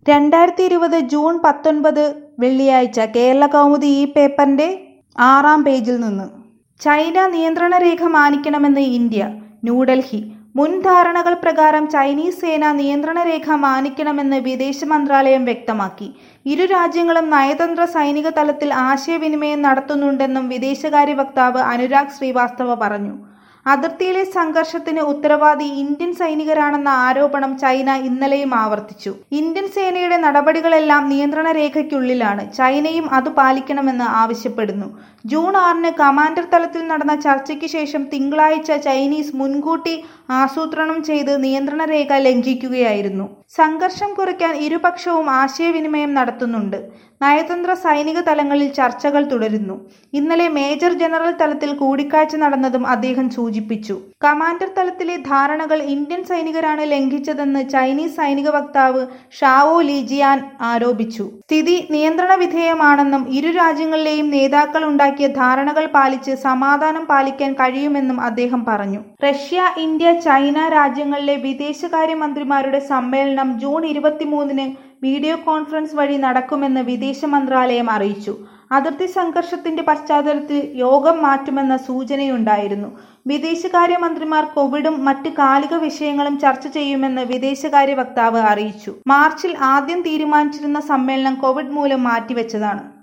രണ്ടായിരത്തി ഇരുപത് ജൂൺ പത്തൊൻപത് വെള്ളിയാഴ്ച കേരള കൗമുദി ഈ പേപ്പറിന്റെ ആറാം പേജിൽ നിന്ന് ചൈന നിയന്ത്രണ രേഖ മാനിക്കണമെന്ന് ഇന്ത്യ ന്യൂഡൽഹി മുൻ ധാരണകൾ പ്രകാരം ചൈനീസ് സേന നിയന്ത്രണ രേഖ മാനിക്കണമെന്ന് വിദേശ മന്ത്രാലയം വ്യക്തമാക്കി ഇരു രാജ്യങ്ങളും നയതന്ത്ര സൈനിക തലത്തിൽ ആശയവിനിമയം നടത്തുന്നുണ്ടെന്നും വിദേശകാര്യ വക്താവ് അനുരാഗ് ശ്രീവാസ്തവ പറഞ്ഞു അതിർത്തിയിലെ സംഘർഷത്തിന് ഉത്തരവാദി ഇന്ത്യൻ സൈനികരാണെന്ന ആരോപണം ചൈന ഇന്നലെയും ആവർത്തിച്ചു ഇന്ത്യൻ സേനയുടെ നടപടികളെല്ലാം നിയന്ത്രണ രേഖയ്ക്കുള്ളിലാണ് ചൈനയും അത് പാലിക്കണമെന്ന് ആവശ്യപ്പെടുന്നു ജൂൺ ആറിന് കമാൻഡർ തലത്തിൽ നടന്ന ചർച്ചയ്ക്ക് ശേഷം തിങ്കളാഴ്ച ചൈനീസ് മുൻകൂട്ടി ആസൂത്രണം ചെയ്ത് നിയന്ത്രണ രേഖ ലംഘിക്കുകയായിരുന്നു സംഘർഷം കുറയ്ക്കാൻ ഇരുപക്ഷവും ആശയവിനിമയം നടത്തുന്നുണ്ട് നയതന്ത്ര സൈനിക തലങ്ങളിൽ ചർച്ചകൾ തുടരുന്നു ഇന്നലെ മേജർ ജനറൽ തലത്തിൽ കൂടിക്കാഴ്ച നടന്നതും അദ്ദേഹം സൂചിപ്പിച്ചു കമാൻഡർ തലത്തിലെ ധാരണകൾ ഇന്ത്യൻ സൈനികരാണ് ലംഘിച്ചതെന്ന് ചൈനീസ് സൈനിക വക്താവ് ഷാവോ ലീജിയാൻ ആരോപിച്ചു സ്ഥിതി നിയന്ത്രണ വിധേയമാണെന്നും ഇരു രാജ്യങ്ങളിലെയും നേതാക്കൾ ഉണ്ടാക്കിയ ധാരണകൾ പാലിച്ച് സമാധാനം പാലിക്കാൻ കഴിയുമെന്നും അദ്ദേഹം പറഞ്ഞു റഷ്യ ഇന്ത്യ ചൈന രാജ്യങ്ങളിലെ വിദേശകാര്യമന്ത്രിമാരുടെ സമ്മേളനം ജൂൺ ഇരുപത്തിമൂന്നിന് വീഡിയോ കോൺഫറൻസ് വഴി നടക്കുമെന്ന് വിദേശ മന്ത്രാലയം അറിയിച്ചു അതിർത്തി സംഘർഷത്തിന്റെ പശ്ചാത്തലത്തിൽ യോഗം മാറ്റുമെന്ന സൂചനയുണ്ടായിരുന്നു വിദേശകാര്യമന്ത്രിമാർ കോവിഡും മറ്റ് കാലിക വിഷയങ്ങളും ചർച്ച ചെയ്യുമെന്ന് വിദേശകാര്യ വക്താവ് അറിയിച്ചു മാർച്ചിൽ ആദ്യം തീരുമാനിച്ചിരുന്ന സമ്മേളനം കോവിഡ് മൂലം മാറ്റിവെച്ചതാണ്